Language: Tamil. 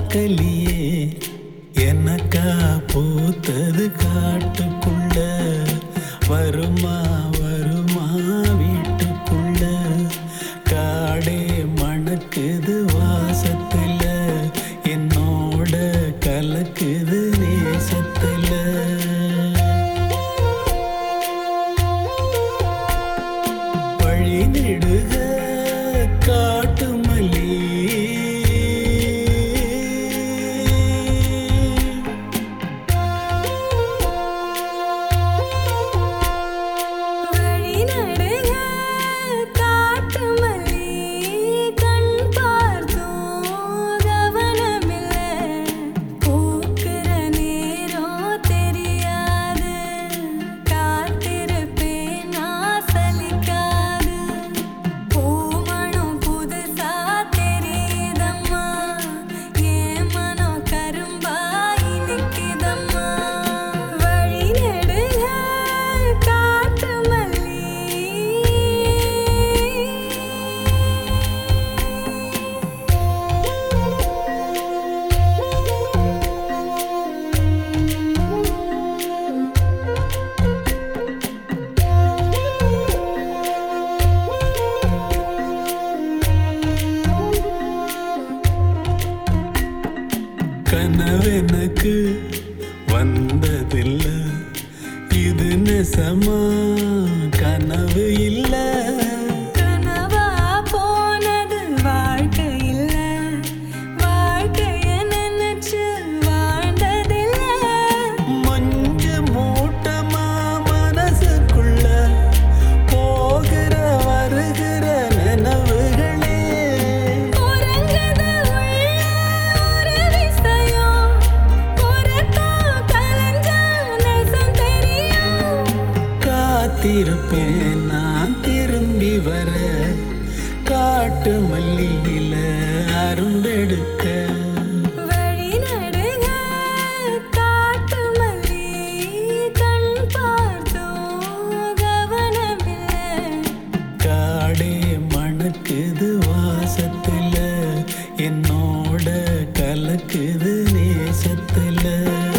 பார்க்கலியே எனக்கா பூத்தது காட்டுக்குள்ள வருமா வருமா வீட்டுக்குள்ள காடே மணக்குது வாசத்துல என்னோட கலக்குது நேசத்துல வழி நெடுக காட்டு மல்லி வழி நடுக காட்டு மல்லி கண் பார்த்தோம் கவனமில்ல பூக்கிற நேரம் தெரியாது காத்திருப்பேன் நான் சலிக்காது பூமணம் புதுசா தெரியுதம்மா என் மனம் கரும்பாய் நிற்கிதம்மா வழி நெடுக காட்டு மல்லி கனவெனக்கு வந்ததில்ல இது நெசமா கனவு இல்ல கனவா போனது வாழ்க்கை இல்ல வாழ்க்கைய நினைச்சு வாழ்ந்ததில்ல மஞ்ச மூட்டமா மனசுக்குள்ள போகிற வருகிற நினைவுகளே உறங்குது உள்ள ஒரு விஷயம் உறக்கம் கலைஞ்சா நெசம் தெரியும் காத்திருப்பேன் நான் திரும்பி வர காட்டு மல்லியில அரும்பெடுக்க வழி நடுக காட்டு மல்லி கண் பார்த்தோம் கவனமில்ல காடே மணக்குது வாசத்துல என்னோட கலக்குது நேசத்துல